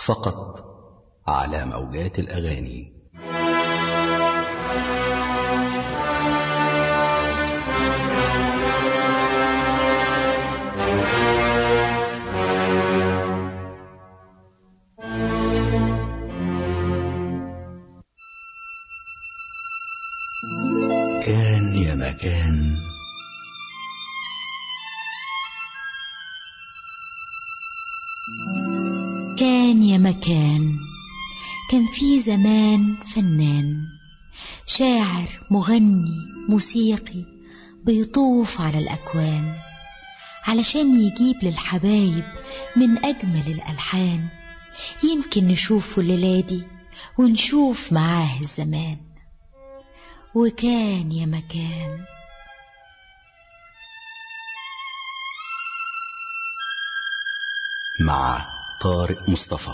فقط على موجات الأغاني كان يا مكان كان يا مكان كان في زمان فنان شاعر مغني موسيقي بيطوف على الأكوان علشان يجيب للحبايب من أجمل الألحان يمكن نشوفه الليلة دي ونشوف معاه الزمان وكان يا مكان مع طارق مصطفى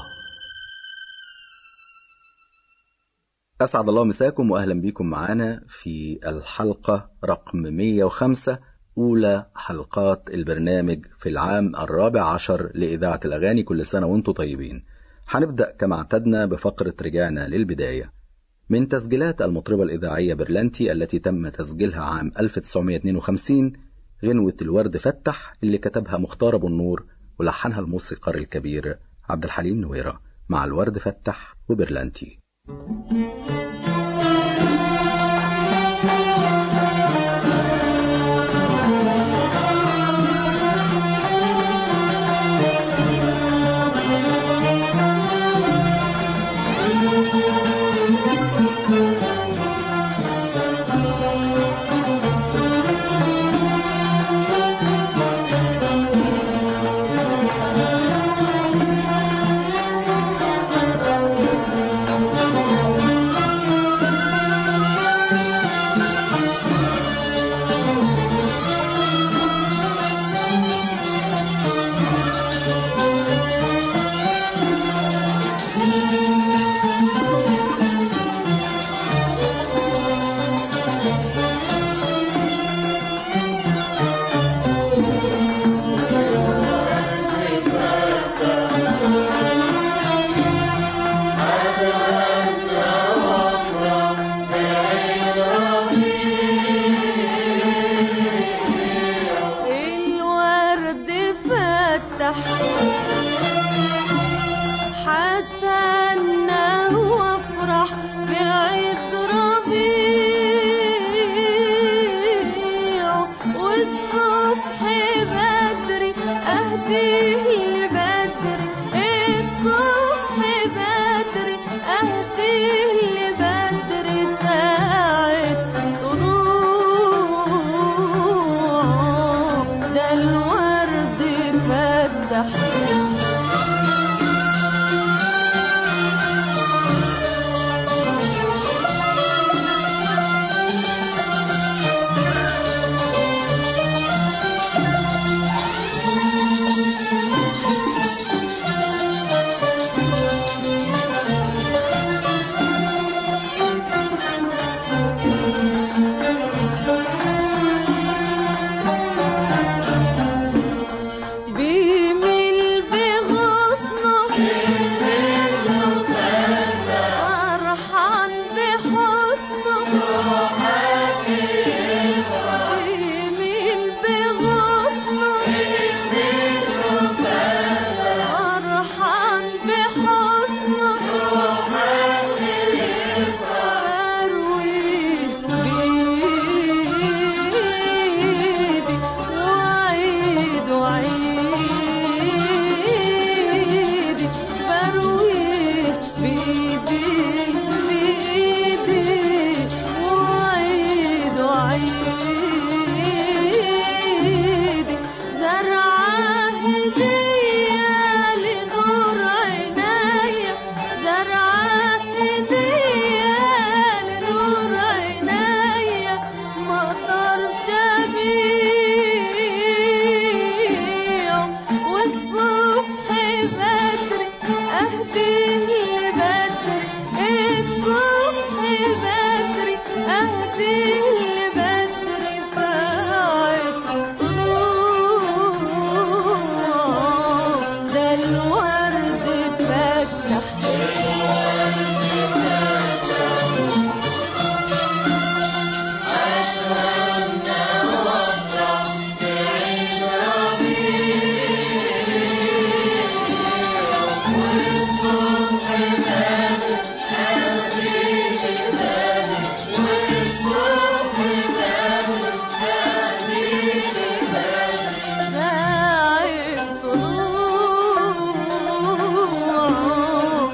أسعد الله مساكم وأهلا بكم معنا في الحلقة رقم 105 أولى حلقات البرنامج في العام الرابع عشر لإذاعة الأغاني كل سنة وانتم طيبين هنبدأ كما اعتدنا بفقرة رجعنا للبداية من تسجيلات المطربة الإذاعية برلانتي التي تم تسجيلها عام 1952 غنوة الورد فتح اللي كتبها مختار أبو النور ولحنها الموسيقار الكبير عبد الحليم نويرة مع الورد فتح وبرلانتي نفرح ناعم طلوع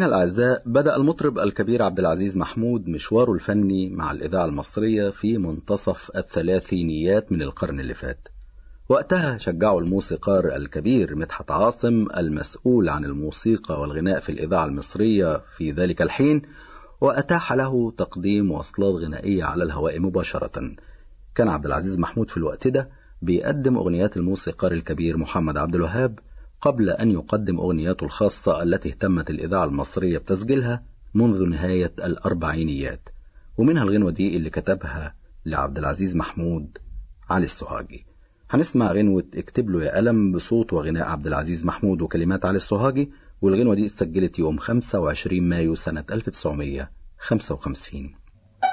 مستمعينا الأعزاء بدأ المطرب الكبير عبد العزيز محمود مشواره الفني مع الإذاعة المصرية في منتصف الثلاثينيات من القرن اللي فات وقتها شجعوا الموسيقار الكبير مدحت عاصم المسؤول عن الموسيقى والغناء في الإذاعة المصرية في ذلك الحين وأتاح له تقديم وصلات غنائية على الهواء مباشرة كان عبد العزيز محمود في الوقت ده بيقدم أغنيات الموسيقار الكبير محمد عبد الوهاب قبل أن يقدم أغنياته الخاصة التي اهتمت الإذاعة المصرية بتسجيلها منذ نهاية الأربعينيات ومنها الغنوة دي اللي كتبها لعبد العزيز محمود علي السوهاجي هنسمع غنوة اكتب له يا ألم بصوت وغناء عبد العزيز محمود وكلمات علي السوهاجي والغنوة دي اتسجلت يوم 25 مايو سنة 1955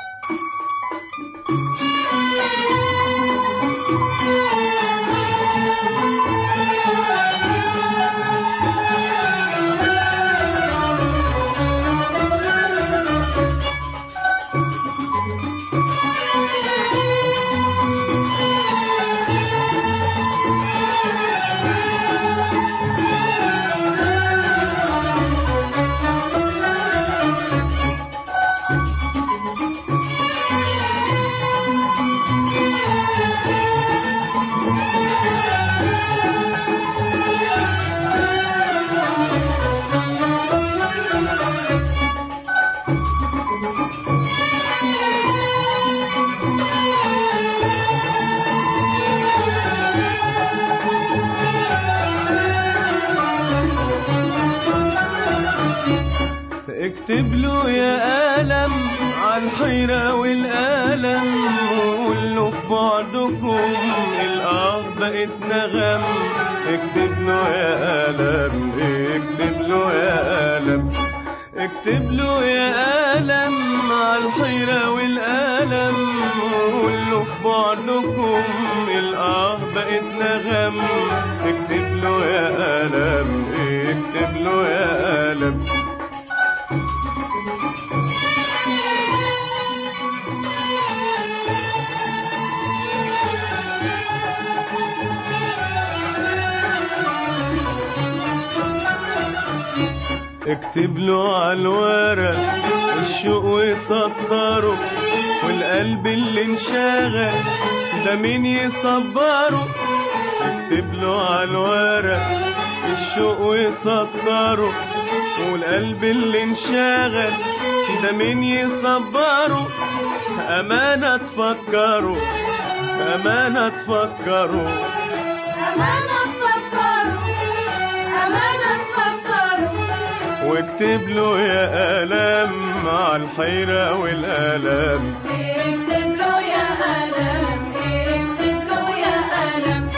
اكتب له يا ألم عالحيرة والألم وقول له في بعدكم الآه بقت نغم اكتب له يا ألم اكتب له يا ألم اكتب له يا ألم عالحيرة والألم وقول له في بعدكم الآه بقت نغم اكتب له يا ألم اكتب له يا ألم اكتب له على الورق الشوق ويسطره والقلب اللي انشغل ده مين يصبره اكتب له على الورق الشوق ويسطره والقلب اللي انشغل ده مين يصبره أمانة تفكره أمانة تفكره أمانة تفكروا أمانة تفكروا واكتب له يا ألم مع الحيرة والألم اكتب له يا ألم اكتب له يا ألم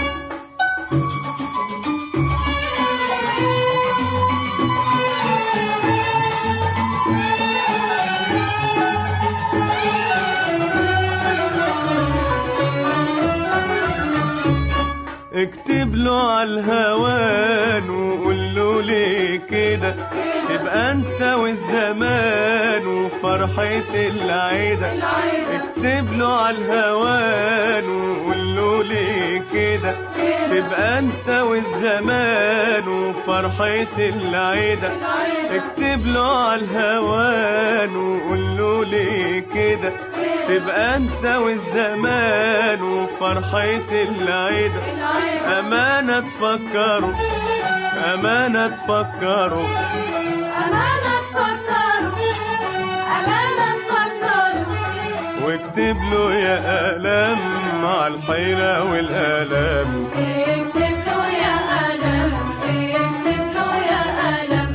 اكتب له على الهوان وقول له ليه كده تبقى انت والزمان وفرحة العيدة اكتب له على الهوان وقول له ليه كده تبقى انت والزمان وفرحة العيدة اكتب له على الهوان وقول له ليه كده تبقى انت والزمان وفرحة العيدة أمانة تفكروا أمانة تفكروا أمانة تفكروا أمانة تفكروا واكتب له يا ألم مع الحيرة والألم اكتب له يا ألم اكتب له يا ألم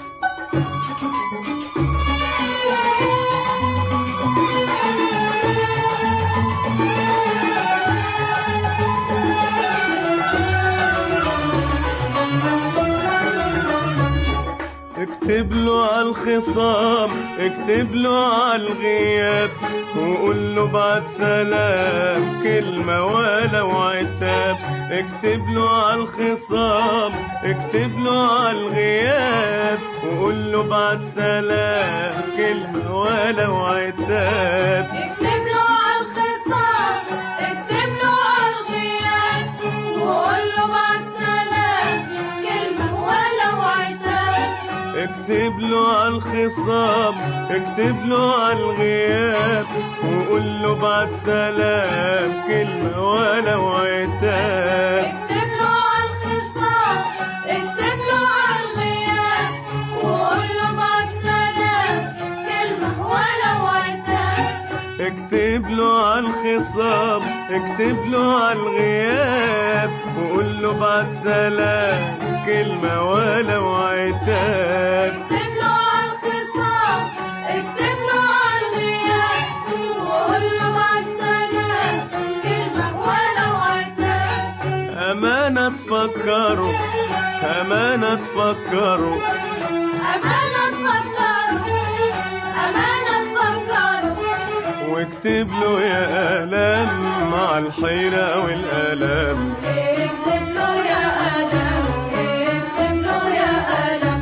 اكتب له على الخصام اكتب له على الغياب وقول له بعد سلام كلمة ولو عتاب اكتب له على الخصام اكتب له على الغياب وقول له بعد سلام كلمة ولو عتاب اكتب له على الخصام اكتب له على الغياب وقول له مع السلام كلمة ولو عتاب اكتب له على الخصام اكتب له على الغياب وقول له بعد سلام كلمة ولو عتاب اكتب له على الخصام اكتب له على الغياب وقول له بعد سلام كلمة ولو عتاب اكتب له على الخصام اكتب له على الغياب وقول له بعد سلام كلمة ولو عتاب اكتب له على الخصام اكتب له على الغياب وقول له بعد سلام كلمة ولو عتاب أمانة تفكروا أمانة تفكروا أمانة تفكروا أمانة تفكروا واكتب له يا آلام مع الحيرة والآلام اكتب له يا ألم اكتب له يا ألم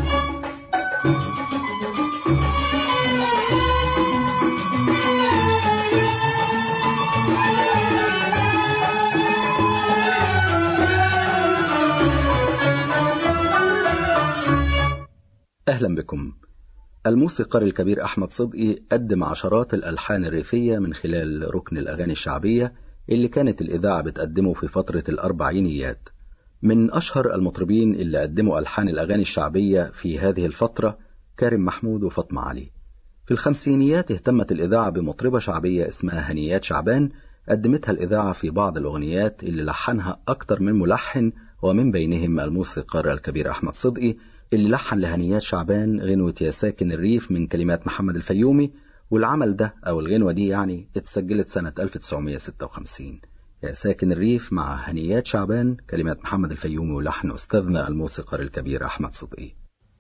أهلا بكم الموسيقار الكبير أحمد صدقي قدم عشرات الألحان الريفية من خلال ركن الأغاني الشعبية اللي كانت الإذاعة بتقدمه في فترة الأربعينيات من أشهر المطربين اللي قدموا ألحان الأغاني الشعبية في هذه الفترة كارم محمود وفاطمة علي في الخمسينيات اهتمت الإذاعة بمطربة شعبية اسمها هنيات شعبان قدمتها الإذاعة في بعض الأغنيات اللي لحنها أكتر من ملحن ومن بينهم الموسيقار الكبير أحمد صدقي اللي لحن لهنيات شعبان غنوة يا ساكن الريف من كلمات محمد الفيومي والعمل ده أو الغنوة دي يعني اتسجلت سنة 1956 يا ساكن الريف مع هنيات شعبان كلمات محمد الفيومي ولحن أستاذنا الموسيقار الكبير أحمد صدقي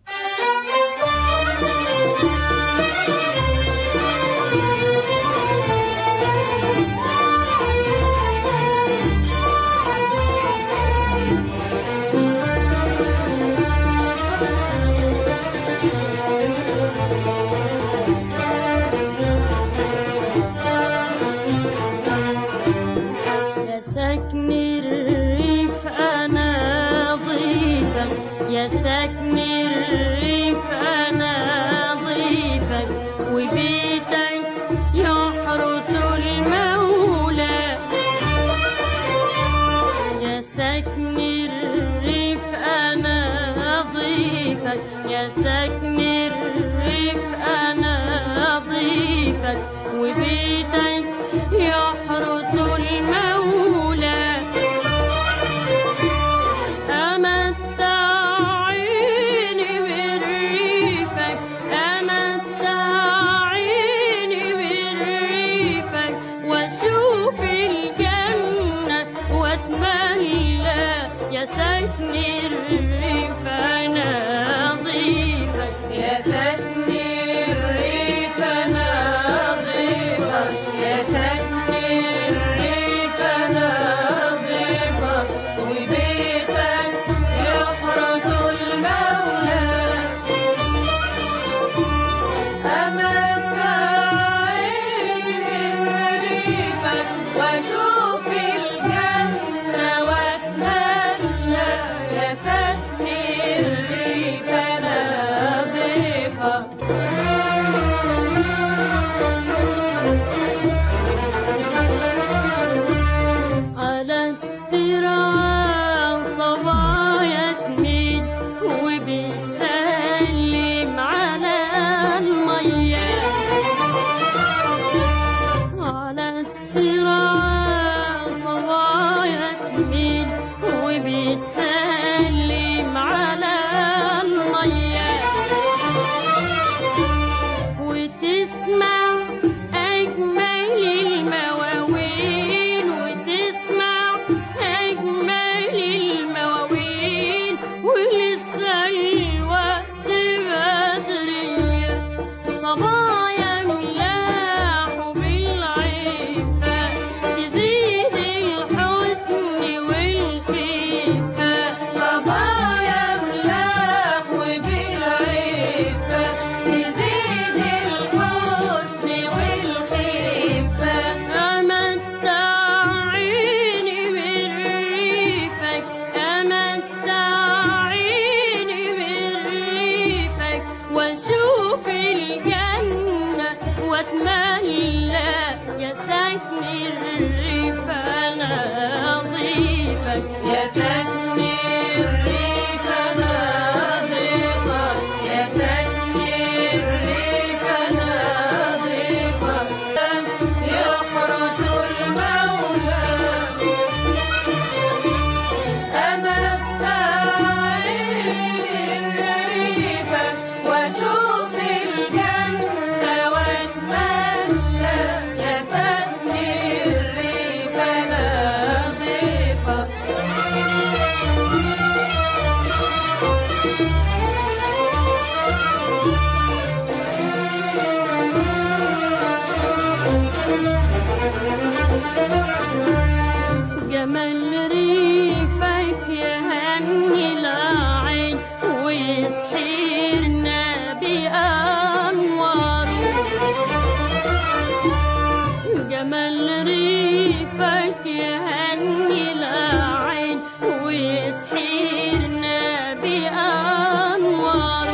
يا ساكن الريف أنا ضيفك يا ساكن الريف أنا ضيفك وبيتك يحرس المولى يا ساكن الريف أنا ضيفك يا ساكن الريف أنا ضيفك وبيتك يحرس المولى أمتعيني بريفك أمتعيني بريفك وأشوف الجنة وأتملى يا ساكن الريف أنا ضيفك يا ساكن الريف أنا ضيفك واتملى يا سكن الريف انا اضيفك يا سكن الريف أنا ضيفك يا سكن الريف أنا ضيفك يحرس المولى أمتعي بريفك وأشوف الجنة وأتملى يا سكن الريف أنا ضيفك جمال ريفك يهني العين ويسحرنا بأنوار جمال ريفك يهني العين ويسحرنا بأنوار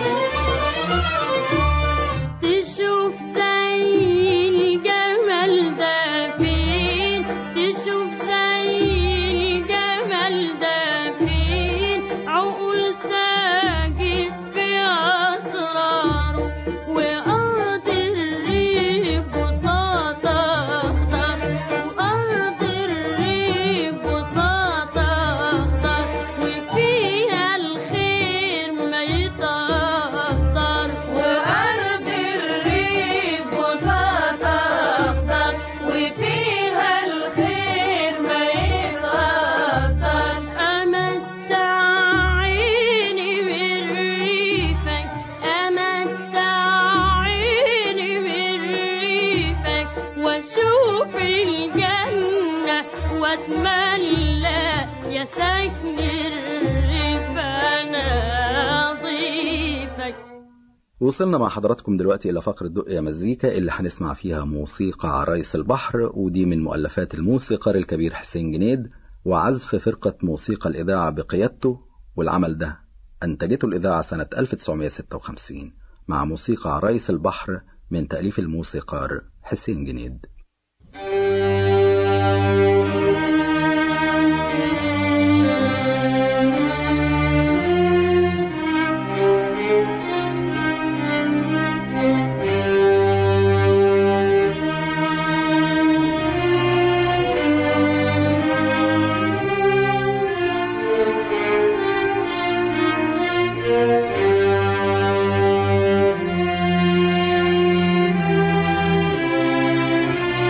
تشوف زي الجمال ده فين تشوف زي الجمال ده فين عقول ساجد في أسراره وأرض الريف بساطة أخضر وأرض الريف بساطة أخضر وفيها الخير ما يتقدر وأرض الريف بساطة أخضر وفيها الخير ما يتقدر أمتع عيني بريفك أمتع عيني بريفك وأشوف الجنة وأتملى يا سكن الريف أنا أضيفك وصلنا مع حضراتكم دلوقتي إلى فقرة دق يا مزيكا اللي هنسمع فيها موسيقى عرايس البحر ودي من مؤلفات الموسيقار الكبير حسين جنيد وعزف فرقة موسيقى الإذاعة بقيادته والعمل ده أنتجته الإذاعة سنة 1956 مع موسيقى عرايس البحر من تأليف الموسيقار حسين جنيد يا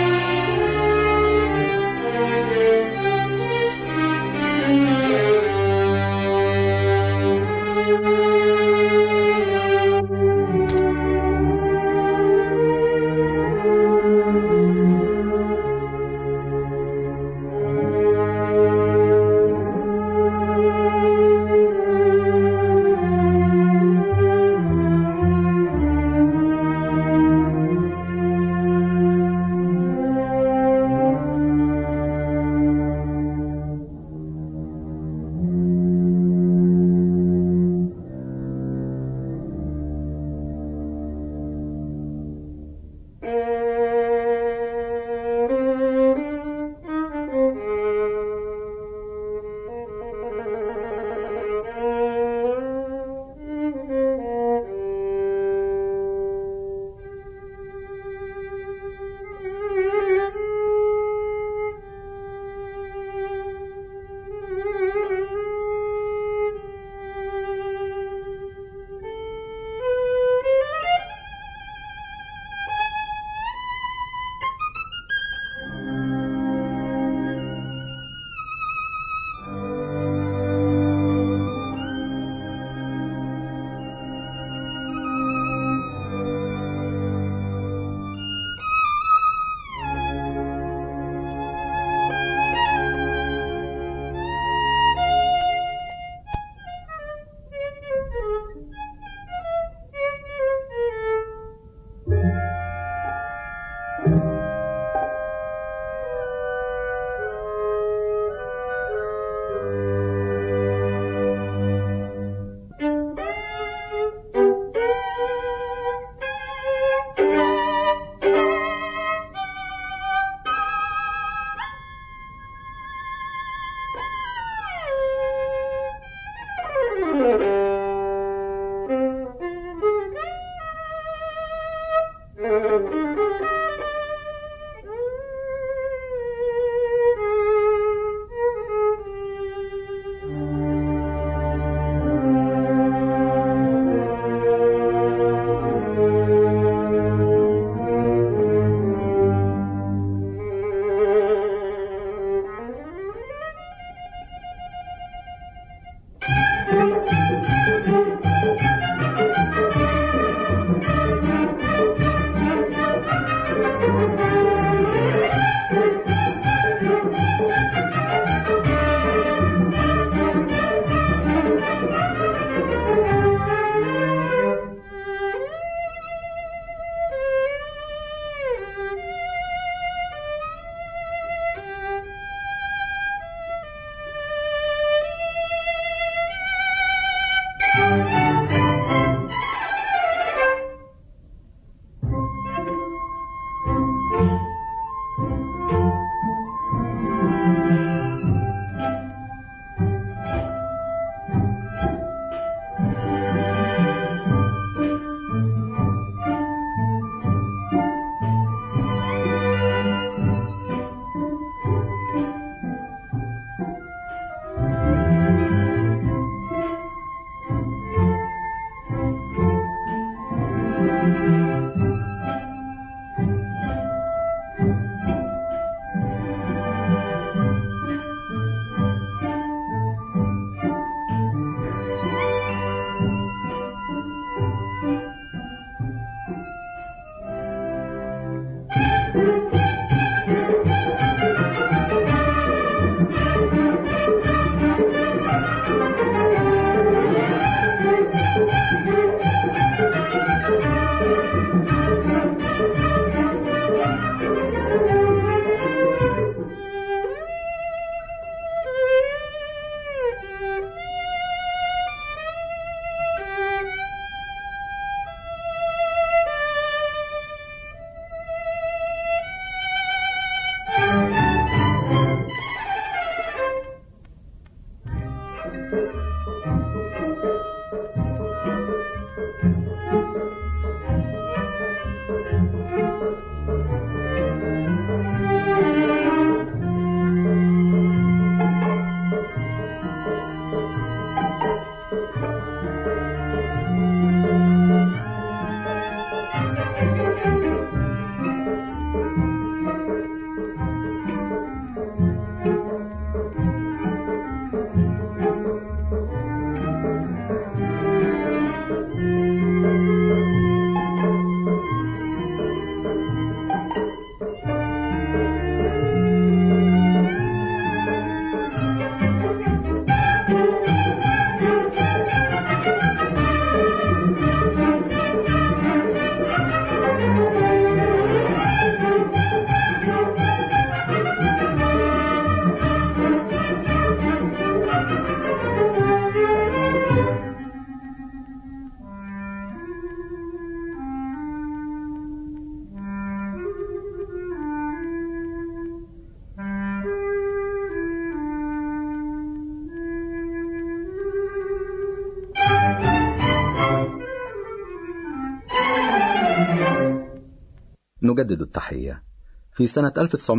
نجدد التحية في سنة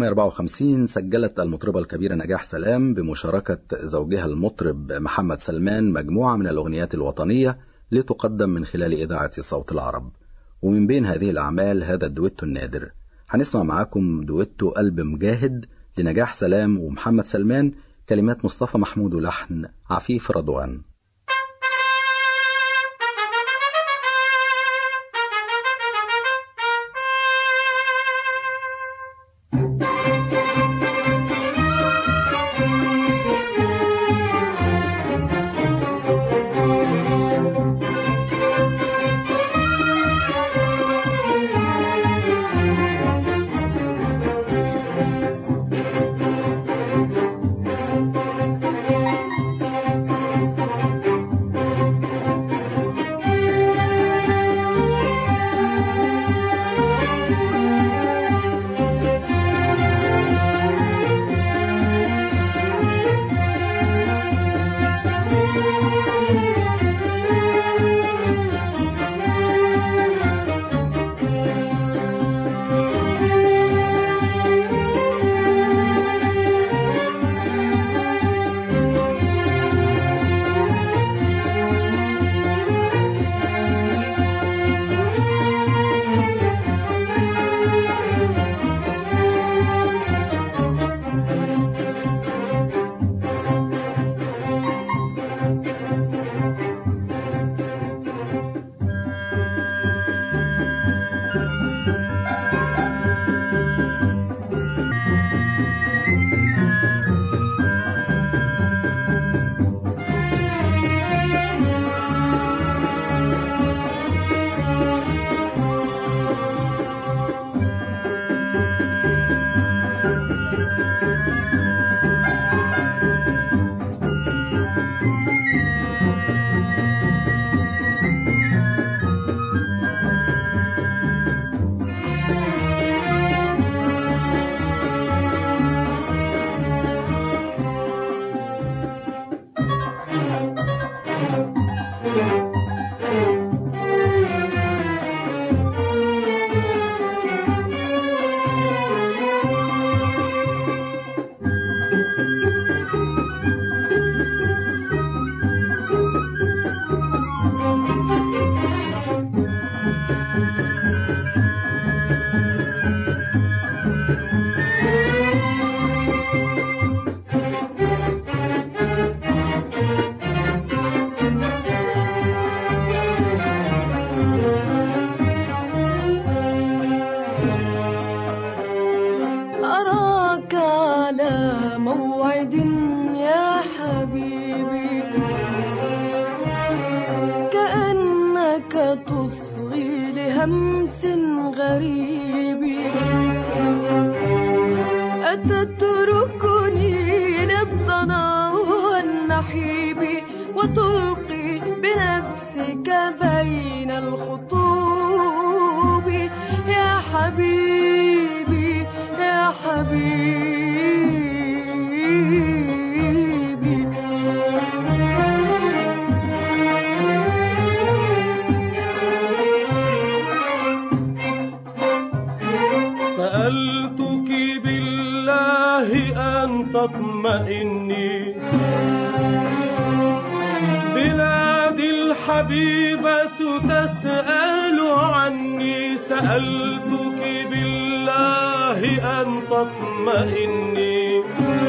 1954 سجلت المطربة الكبيرة نجاح سلام بمشاركة زوجها المطرب محمد سلمان مجموعة من الأغنيات الوطنية لتقدم من خلال إذاعة صوت العرب ومن بين هذه الأعمال هذا الدويتو النادر هنسمع معاكم دويتو قلب مجاهد لنجاح سلام ومحمد سلمان كلمات مصطفى محمود ولحن عفيف رضوان Thank سألتك بالله أن تطمئني بلادي الحبيبة تسأل عني سألتك بالله أن تطمئني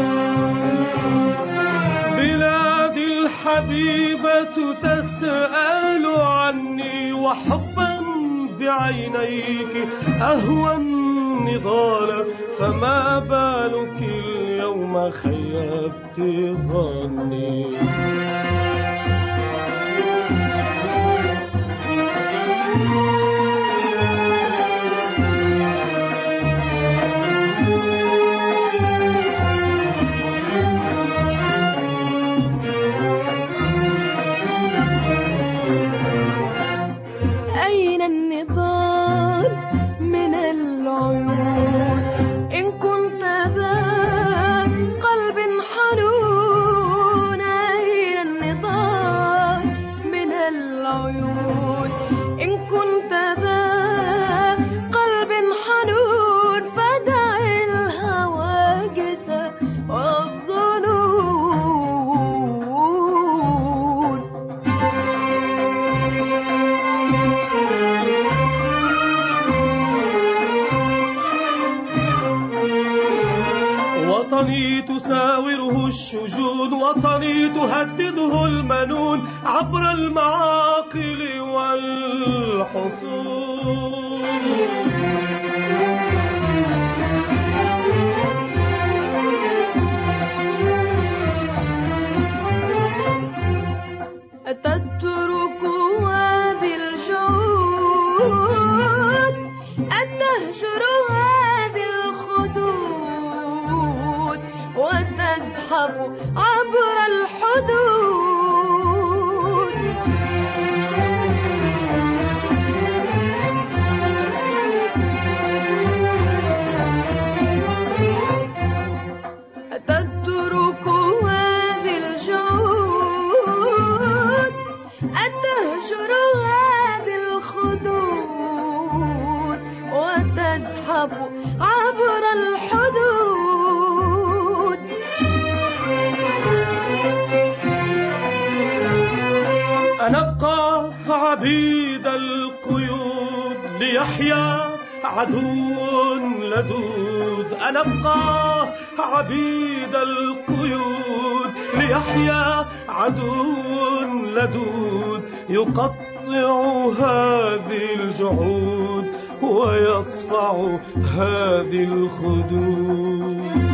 بلادي الحبيبة تسأل عني وحبا بعينيك أهوى النضال فما بالك اليوم خيبت ظني أين النضال من العيون إن كنت ذا قلب حنون أين النضال من العيون إن كنت ذا قلب حنون فدع الهواجس والظنون وطني تساوره الشجون وطني تهدده المنون عبر المعاقل والحصون أتترك هذه الجهود أتهجر هذه الخدود وتزحف عبر الحدود أتترك هذه الجهود أتهجر هذه الخدود وتزحف عبر الحدود أنبقى عبيد القيود ليحيا عدو لدود أنبقى عبيد القيود ليحيا عدو لدود يقطع هذه الجعود ويصفع هذه الخدود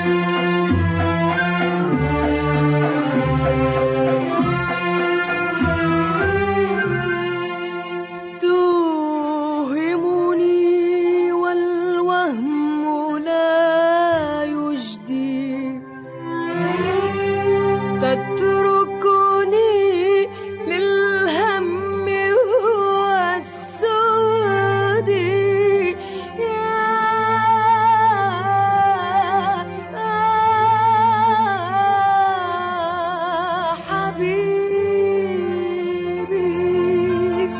توهمني والوهم لا يجدي تتركني للهم والسود يا حبيبي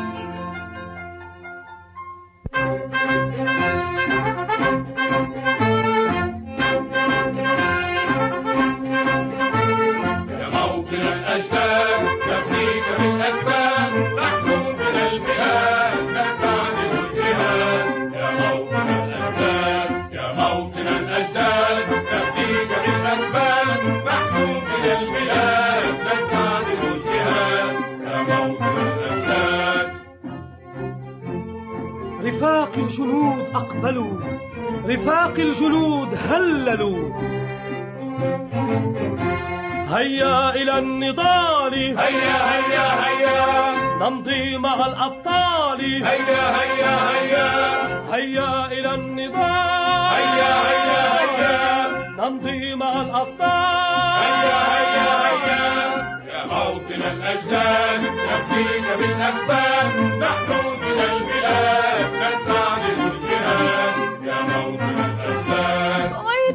يا موطن الأجداد نفديك بالأسباب نحن من البلاد نستعمل الجهاد يا موطن الأجداد يا موطن الأجداد نفديك بالأسباب نحن من البلاد نستعمل الجهاد يا موطن الأجداد رفاق الجنود أقبلوا رفاق الجنود هللوا هيا إلى النضال هيا هيا هيا نمضي مع الأبطال هيا هيا هيا هيا إلى النضال هيا هيا هيا نمضي مع الأبطال هيا هيا هيا يا موطن الأجداد نفديك بالأكباد نحن من البلاد نستعمل الجهاد يا موطن الأجداد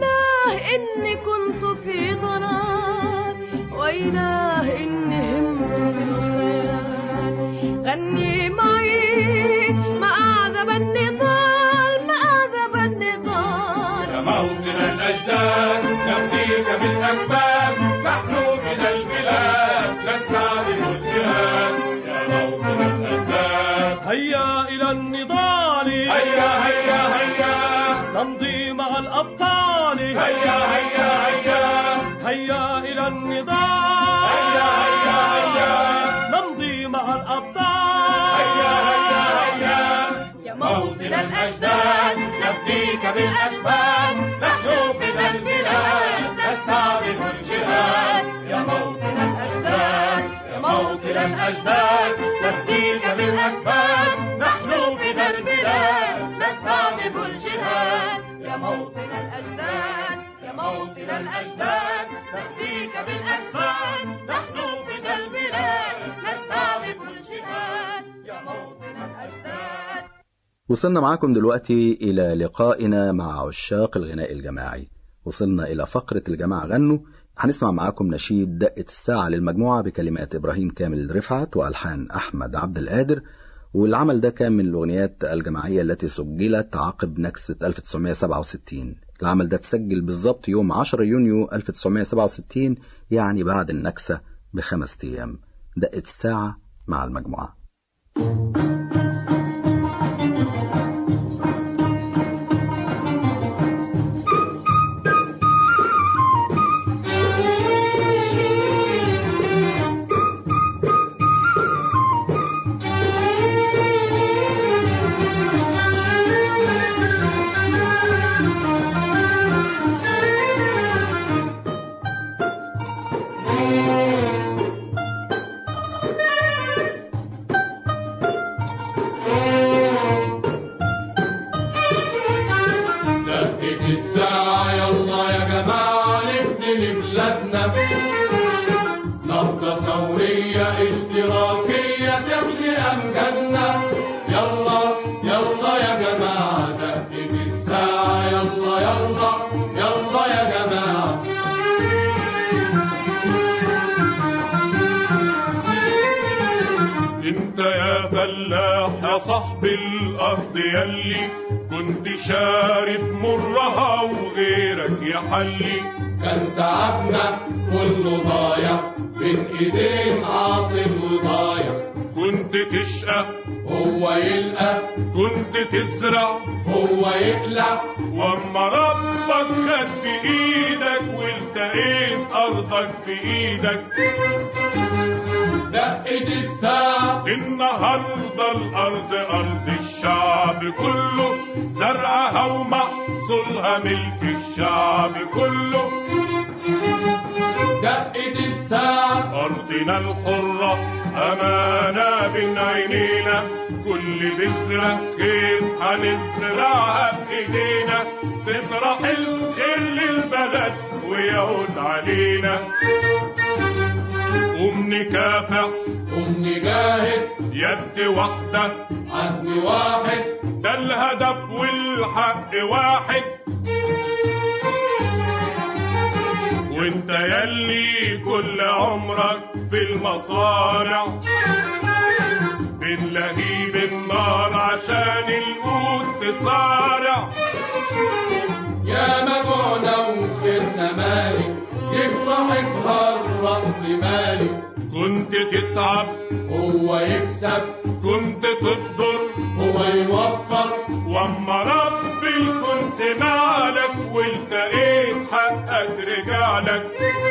نمضي مع الأبطال هيا هيا هيا هيا إلى النضال هيا هيا هيا نمضي مع الأبطال هيا هيا هيا يا موطن الأجداد نفديك بالأكباد نحن في ذا البلاد نستعرف الجهاد يا موطن الأجداد يا موطن الأجداد نفديك بالأكباد نحن في ذا البلاد نستعرف الجهاد يا موطن الأجداد يا موطن الأجداد نفديك بالأكباد نحن في ذا البلاد نستعرف الجهاد يا موطن الأجداد وصلنا معاكم دلوقتي إلى لقائنا مع عشاق الغناء الجماعي وصلنا إلى فقرة الجماعة غنوا هنسمع معاكم نشيد دقة الساعة للمجموعة بكلمات إبراهيم كامل رفعت وألحان أحمد عبد القادر والعمل ده كان من الأغنيات الجماعية التي سجلت عقب نكسة 1967 العمل ده اتسجل بالظبط يوم 10 يونيو 1967 يعني بعد النكسة بخمس أيام دقة الساعة مع المجموعة دقت الساعة يلا يا جماعة نبني بلادنا نهضة ثورية اشتراكية تبني أمجادنا يلا يلا يا جماعة دقت الساعة يلا يلا يلا يا جماعة انت يا فلاح يا صاحب الارض يلي كنت شارب مرها وغيرك يحلي كان تعبنا كله ضايع بين ايدين عاطل وضايع كنت تشقى هو يلقى كنت تزرع هو يقلع واما ربك خد في ايدك والتقيت ارضك في ايدك دقت الساعة النهارده الارض ارض الشعب كله زرعها ومحصولها ملك الشعب كله دقت الساعة أرضنا الحرة أمانة بين عينينا كل بذرة خير هنزرعها بإيدينا تطرح الخير للبلد ويعود علينا قوم نكافح قوم نجاهد يد واحدة عزم واحد ده الهدف والحق واحد وانت يلي كل عمرك في المصانع بنلهي بالنار عشان القوت تصارع يا مجونا وخيرنا مالي يفصحك الرأس مالي كنت تتعب هو يكسب كنت تقدر هو يوفر واما رب الكون سمعلك والتقيت حقك رجعلك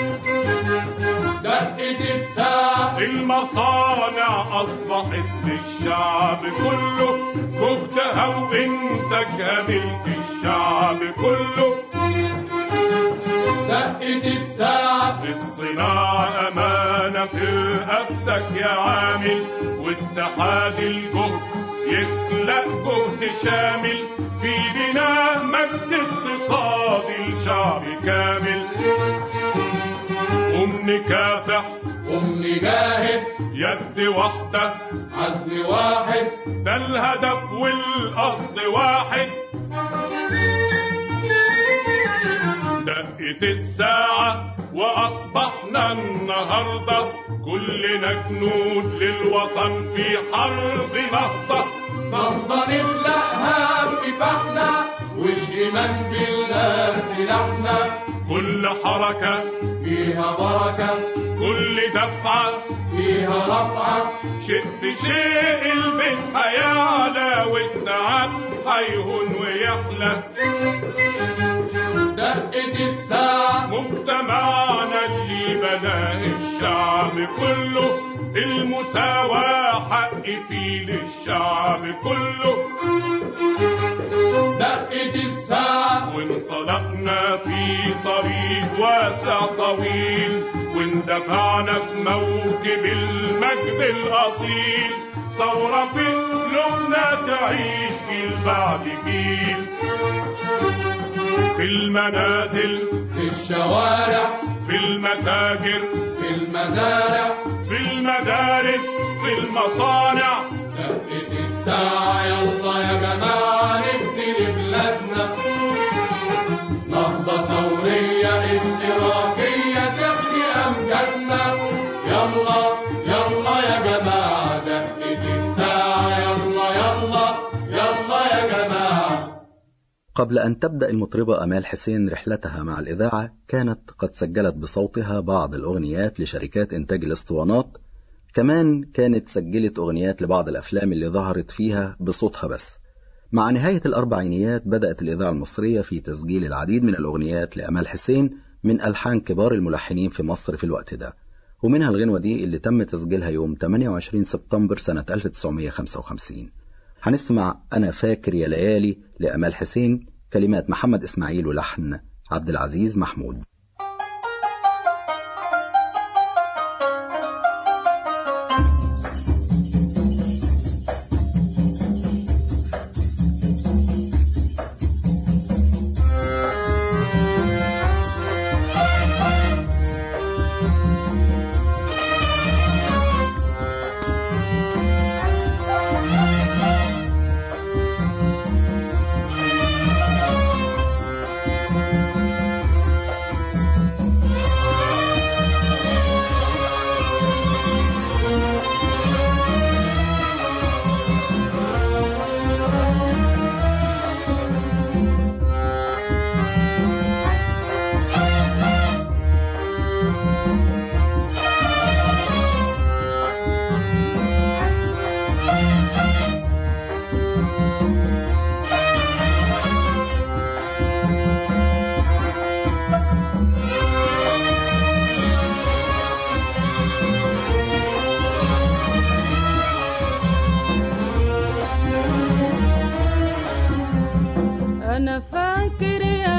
دقت الساعة المصانع أصبحت للشعب كله جهدها وإنتاجها ملك الشعب كله دقت الساعة الصناعة أمانة في رقبتك يا عامل واتحاد الجهد يخلق جهد شامل في بناء مجد اقتصادي الشعب كامل قوم نكافح قوم نجاهد يد واحدة عزم واحد ده الهدف والقصد واحد دقت الساعة وأصبحنا النهاردة كلنا جنود للوطن في حرب نهضة نهضة نخلقها بكفاحنا والإيمان بالله سلاحنا كل حركة فيها بركة كل دفعة فيها رفعة شئت شيء البيت هيعلى والتعب هيهون يحلى دقة الساعة مجتمعنا اللي بناه الشعب كله المساواة حق فيه للشعب كله دقة الساعة وانطلقنا في طريق واسع طويل واندفعنا في موكب المجد الأصيل ثورة في قلوبنا تعيش جيل بعد جيل في المنازل في الشوارع في المتاجر في المزارع في المدارس في المصانع دقة الساعة يلا يا جماعة نبني بلادنا نهضة ثورية اشتراكية تحيي أمجادنا يلا يلا يا جماعة دقة الساعة يلا يلا يلا يا جماعة قبل أن تبدأ المطربة أمال حسين رحلتها مع الإذاعة كانت قد سجلت بصوتها بعض الأغنيات لشركات إنتاج الإسطوانات كمان كانت سجلت أغنيات لبعض الأفلام اللي ظهرت فيها بصوتها بس مع نهاية الأربعينيات بدأت الإذاعة المصرية في تسجيل العديد من الأغنيات لأمال حسين من ألحان كبار الملحنين في مصر في الوقت ده ومنها الغنوة دي اللي تم تسجيلها يوم 28 سبتمبر سنة 1955 هنسمع أنا فاكر يا ليالي لأمال حسين كلمات محمد إسماعيل ولحن عبد العزيز محمود أنا فاكر يا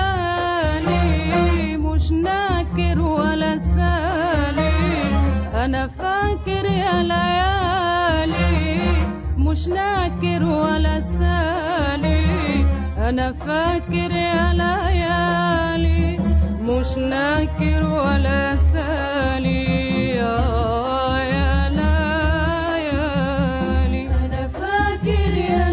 ليالي مش ناكر ولا سالي أنا فاكر يا ليالي مش ناكر ولا سالي أنا فاكر يا ليالي مش ناكر ولا سالي آه يا ليالي أنا فاكر يا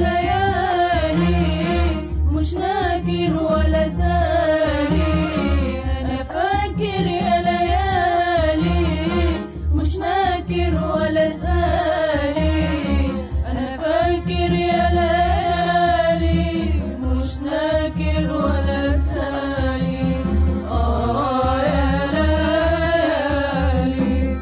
ليالي مش ناكر ولا زالي أنا فاكر يا ليالي مش ناكر ولا زالي أنا فاكر يا ليالي مش ناكر ولا زالي آه يا ليالي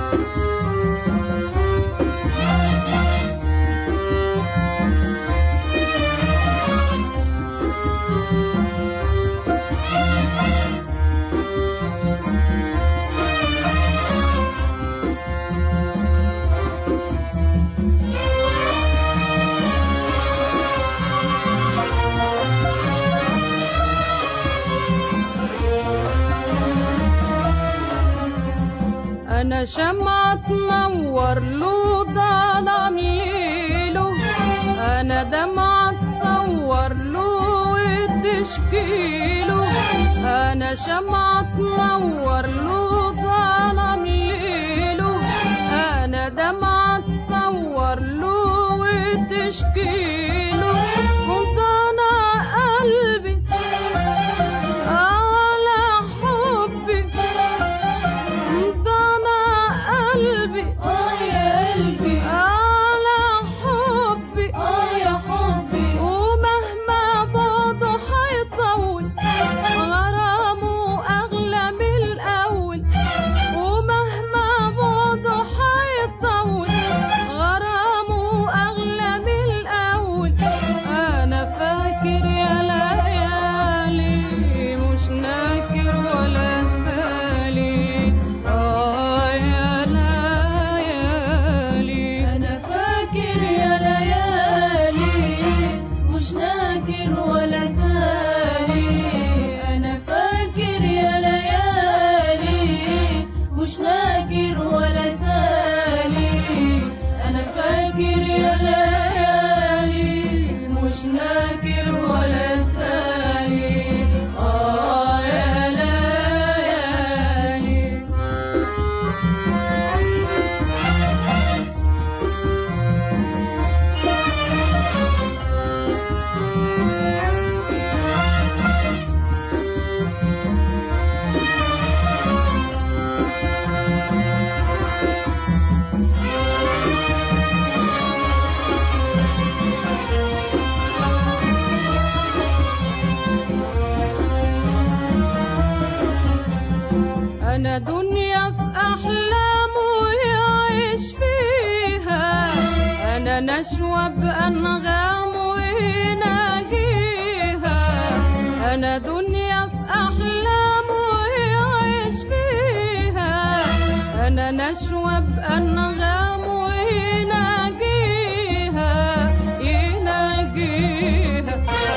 أنا شمعة تنور له ظلام ليله أنا دمعة تصور له وتشكيله أنا شمعة تنور له ظلام ليله أنا دمعة تصور له وتشكيله كنت أنا قلبي على حبي انت انا قلبي اه يا قلبي على حبي اه يا حبي ومهما بعده هيطول غرامه اغلى من الاول ناكر ولا تالي أنا فاكر يا ليالي مش ناكر ولا تالي أنا فاكر يا ليالي مش ناكر ولا تالي آه يا ليالي أنا دنيا في أحلامه يعيش فيها أنا نشوى بأنغامه يناجيها أنا دنيا في أحلامه يعيش فيها أنا نشوى بأنغامه يناجيها يناجيها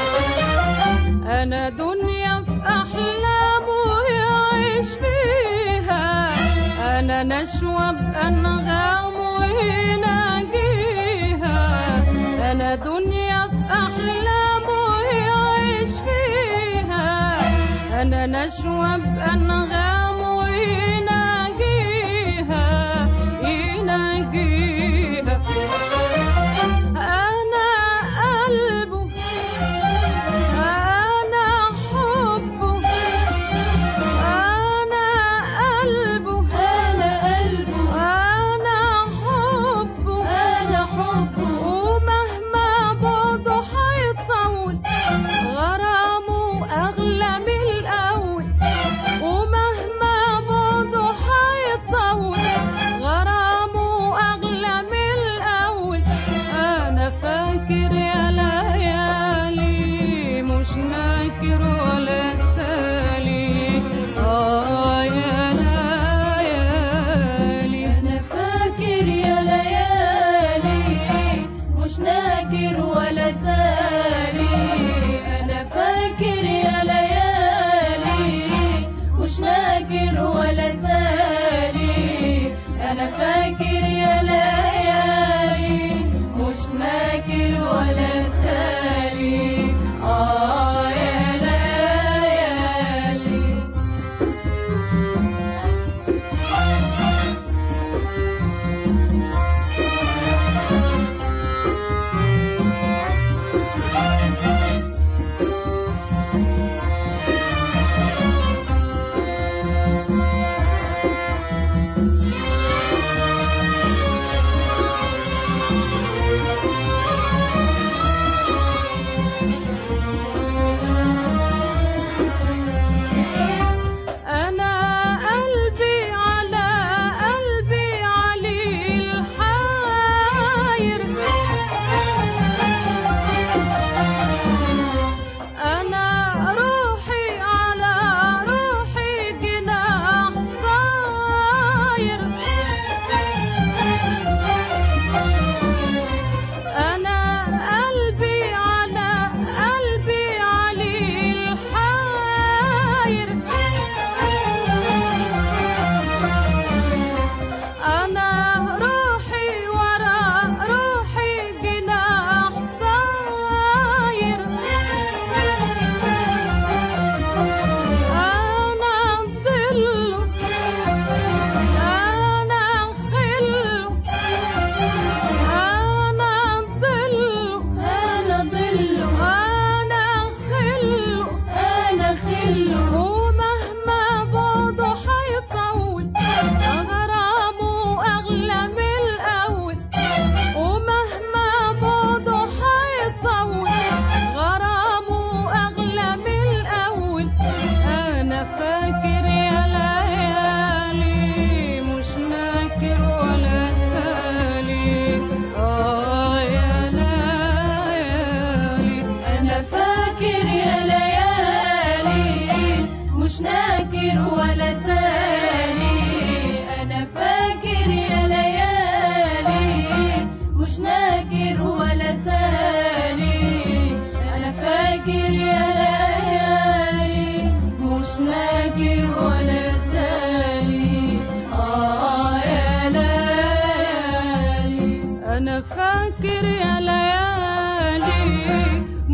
أنا دنيا في أحلامه يعيش فيها أنا نشوى بأنغامه يناجيها أنا دنيا في أحلامه يعيش فيها أنا نشوى بأنغامه يناجيها يناجيها أنا قلبه أنا حبه أنا قلبه أنا قلبه أنا حبه أنا حبه ومهما بعده حيطول غرامه أغلى من الأول ومهما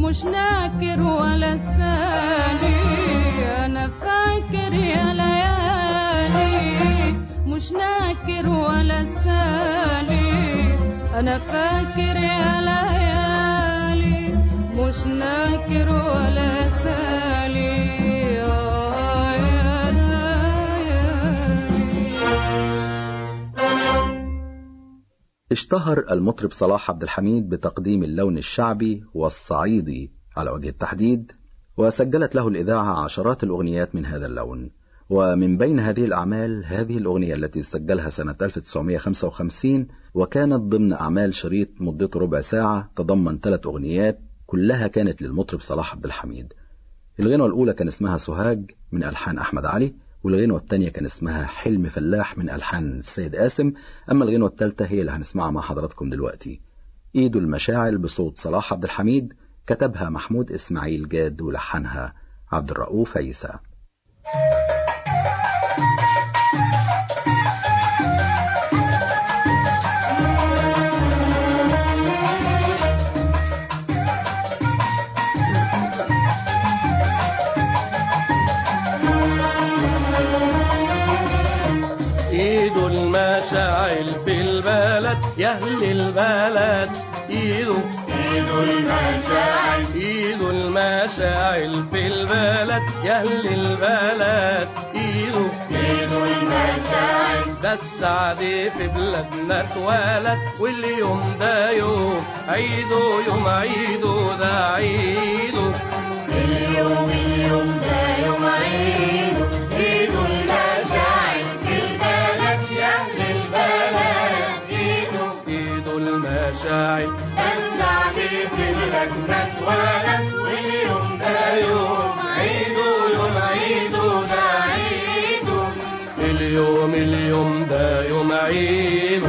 مش ناكر ولا سالي انا فاكر يا ليالي مش ناكر ولا سالي انا فاكر يا ليالي مش ناكر ولا سالي آه يا ليالي اشتهر المطرب صلاح عبد الحميد بتقديم اللون الشعبي والصعيدي على وجه التحديد وسجلت له الإذاعة عشرات الأغنيات من هذا اللون ومن بين هذه الأعمال هذه الأغنية التي سجلها سنة 1955 وكانت ضمن أعمال شريط مدته ربع ساعة تضمن ثلاث أغنيات كلها كانت للمطرب صلاح عبد الحميد الغنوة الأولى كان اسمها سوهاج من ألحان أحمد علي والغنوة الثانية كان اسمها حلم فلاح من ألحان السيد قاسم أما الغنوة الثالثة هي اللي هنسمعها مع حضراتكم دلوقتي إيد المشاعل بصوت صلاح عبد الحميد كتبها محمود إسماعيل جاد ولحنها عبد الرؤوف عيسى ايده المشاعل بالبلد يا اهل البلد ايده ايده المشاعل ايده المشاعل بالبلد يا اهل البلد ايده ايده المشاعل ده السعد في بلادنا اتولد واليوم ده يوم عيده يوم عيده ده عيده اليوم اليوم ده يوم عيده ايده المشاعل في البلد يا اهل البلد ايده ايده المشاعل السعد في بلادنا اتولد واليوم ده يوم عيده يوم عيده ده عيده اليوم اليوم ده يوم عيد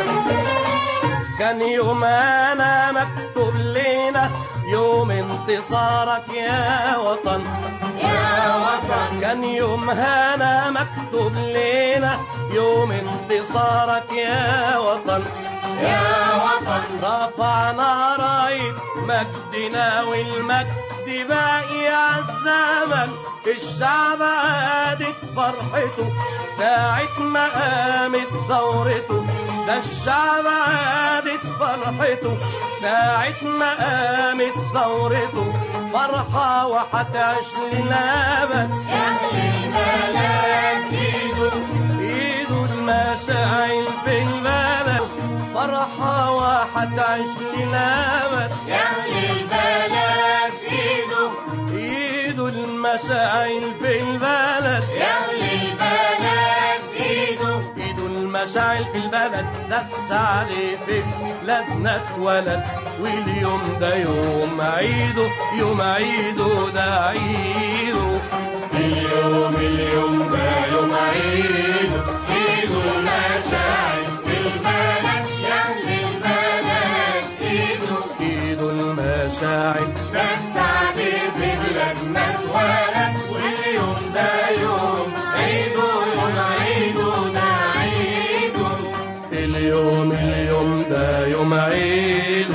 كان يوم انا مكتوب لنا يوم انتصارك يا وطن يا وطن كان يوم هنا مكتوب لنا يوم انتصارك يا وطن يا وطن رفعنا راية مجدنا والمجد باقي عالزمن الشعب عادت فرحته ساعة ما قامت ثورته ده الشعب عادت فرحته ساعة ما قامت ثورته فرحة وحتعيش للأبد يا اهل البلد ايده ايده المشاعل في البلد فرحة وحتعيش للأبد يا اهل البلد ايده ايده المشاعل في البلد يا اهل البلد ايده ايده المشاعل في البلد ده السعد في بلادنا اتولد واليوم ده يوم عيده يوم عيده ده عيده اليوم اليوم ده يوم عيده ايده المشاعل في البلد يا اهل البلد ايده ايده المشاعل ده السعد في بلادنا اتولد واليوم ده يوم عيده يوم عيده ده عيده اليوم اليوم ده يوم عيد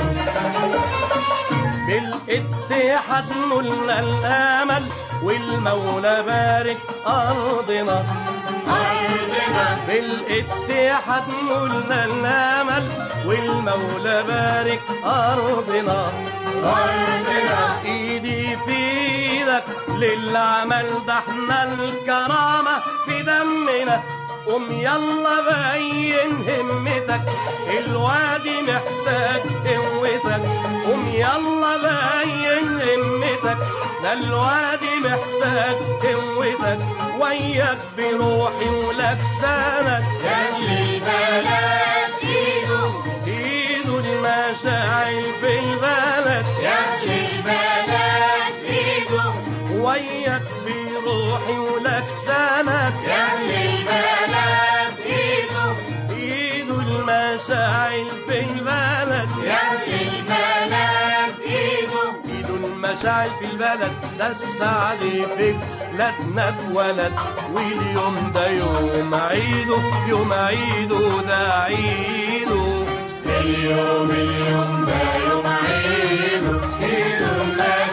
بالاتحاد نلنا الامل والمولى بارك ارضنا أرضنا بالاتحاد نلنا الامل والمولى بارك ارضنا أرضنا ايدي في ايدك للعمل ده احنا الكرامة في دمنا قوم يلا بين همتك الوادي محتاج قوتك قوم يلا بين همتك ده الوادي محتاج قوتك وياك بروحي ولك سند يا أهل البلد إيده ايده المشاعل في البلد يا أهل البلد إيده وياك بروحي ولك سند يا أهل البلد إيده ايده المشاعل في البلد يا أهل البلد إيده ايده المشاعل في البلد ده السعد في بلادنا اتولد واليوم ده يوم عيده يوم عيده ده عيده اليوم اليوم ده يوم عيده إيده المشاعل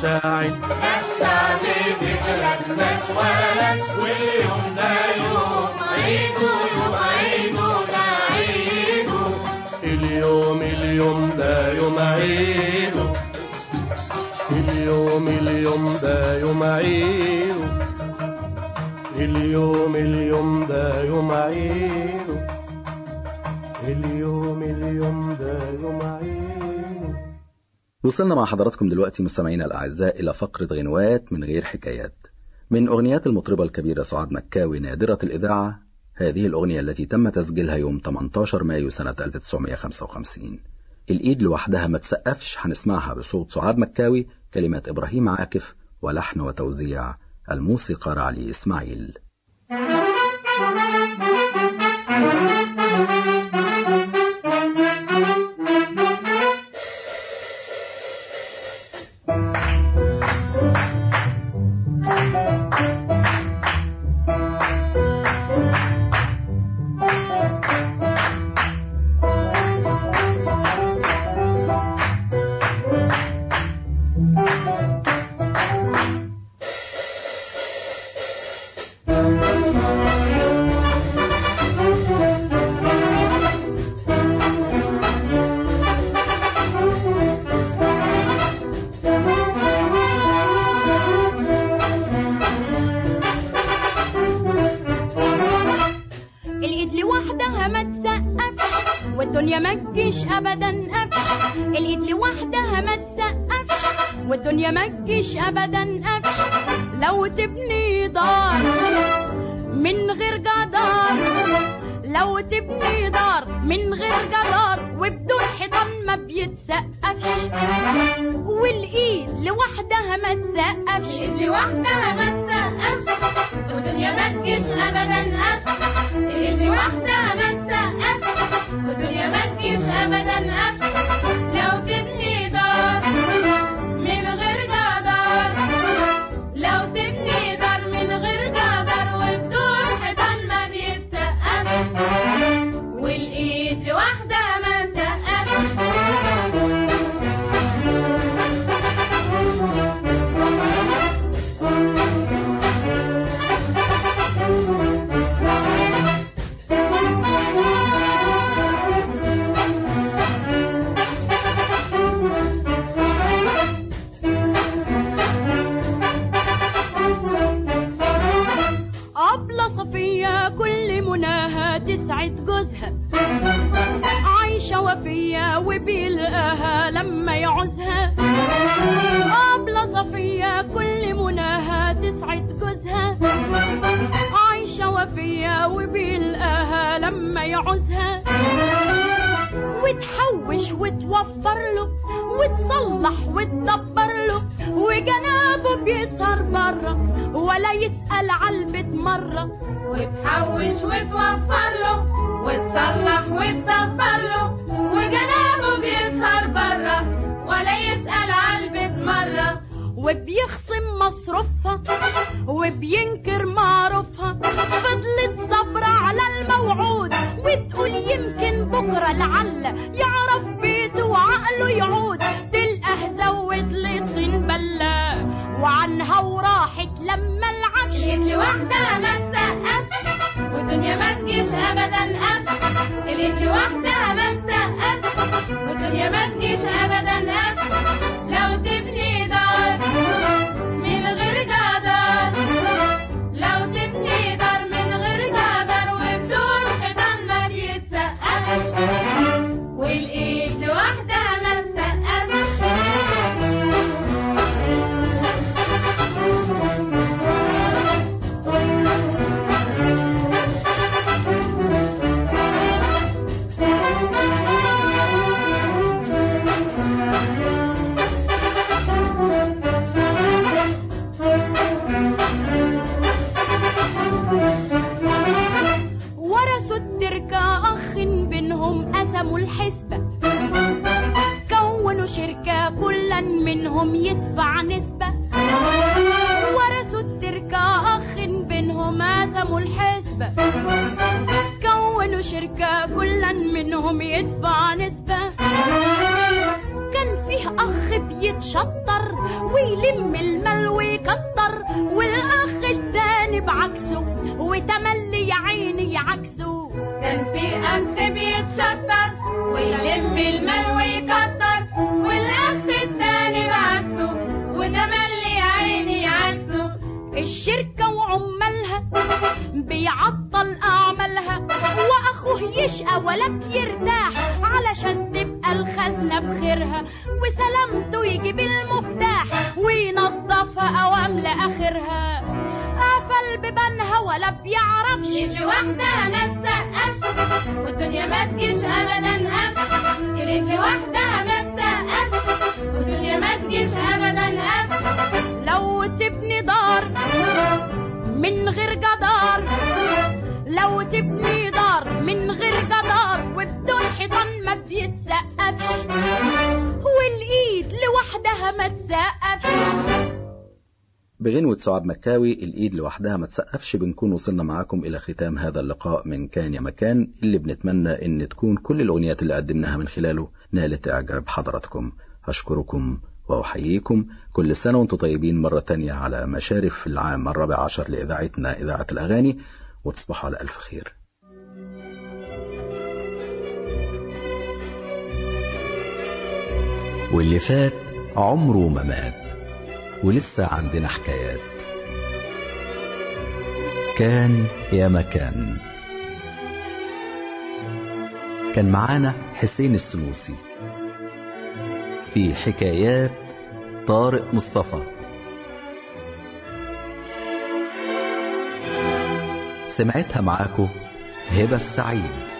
الساعد السعد بلادنا اتولد واليوم ده يوم عيده يوم عيده ده عيده اليوم اليوم ده يوم عيده اليوم اليوم ده يوم عيده اليوم اليوم ده يوم عيده اليوم اليوم ده يوم عيده وصلنا مع حضراتكم دلوقتي مستمعينا الأعزاء إلى فقرة غنوات من غير حكايات من أغنيات المطربة الكبيرة سعاد مكاوي نادرة الإذاعة هذه الأغنية التي تم تسجيلها يوم 18 مايو سنة 1955 الإيد لوحدها ما تسقفش هنسمعها بصوت سعاد مكاوي كلمات إبراهيم عاكف ولحن وتوزيع الموسيقار علي إسماعيل الايد لوحدها ما تسقفش والدنيا ما تجيش ابدا قفش الايد لوحدها ما تسقفش والدنيا ما تجيش ابدا قفش لو تبني دار من غير جدار لو تبني دار من غير جدار وبدون حيطان ما بيتسقفش والايد لوحدها ما تسقفش لوحدها ما تسقفش والدنيا ما تجيش ابدا قفش اللي لوحدها ما تسقفش والدنيا ما تجيش ابدا قفش لو تبني دار من غير جدار لو تبني دار من غير جدار وبدون حيطان ما بيتسقفش والايد لوحدها ما تسقفش أبلة صفية كل مناها تسعد جوزها عايشة وفية وبيلقاها لما يعوزها أبلة صفية كل مناها تسعد جوزها عايشة وفية وبيلقاها لما يعوزها وتحوش وتوفر له وتصلح وتدبر له وجنابه بيسهر بره ولا يسأل عالبيت مرة وتحوش وتوفر له وتصلح وتدبر له وجنابه بيسهر بره ولا يسأل عالبيت مرة وبيخصم مصروفها وبينكر معروفها فضلت صبرة على الموعود وتقول يمكن بكرة لعل يعرف بيته وعقله يعود تلقاه زود لطين بلا وعنها وراحت لما العفش الإيد لوحدها ما تسقفش والدنيا ما تجيش أبدا قفش الإيد لوحدها ما تسقفش والدنيا ما تجيش أبدا قفش لو تبني دار من غير جدار لو تبني دار من غير جدار وبدون حيطان ما بيتسقفش والإيد لوحدها ما تسقفش ورثوا التركة أخ بينهم قسموا الحسبة كونوا شركة كلا منهم يدفع نسبة ورثوا التركة أخ بينهم قسموا الحسبة كونوا شركة كلا منهم يدفع نسبة كان فيه أخ بيتشطر ويلم كان بيعطل أعمالها وأخوه يشقى ولا بيرتاح علشان تبقى الخزنة بخيرها وسلامته يجيب المفتاح وينظفها أوام لآخرها قفل ببانها ولا بيعرفش يجي واحدة ما تسقفش والدنيا ما تجيش أبدا قفش تريد لي واحدة ما تسقفش والدنيا ما تجيش أبدا قفش لو تبني دار من غير جدار لو تبني دار من غير جدار وبدون حيطان ما بيتسقفش والايد لوحدها ما تسقفش بغنوة سعاد مكاوي الإيد لوحدها ما تسقفش بنكون وصلنا معاكم إلى ختام هذا اللقاء من كان يا مكان اللي بنتمنى إن تكون كل الأغنيات اللي قدمناها من خلاله نالت إعجاب حضراتكم أشكركم وأحييكم كل سنة وأنتم طيبين مرة تانية على مشارف العام الرابع عشر لإذاعتنا إذاعة الأغاني وتصبحوا على ألف خير واللي فات عمره ما مات ولسه عندنا حكايات كان يا مكان كان معانا حسين السنوسي في حكايات طارق مصطفى سمعتها معاكم هبة السعيد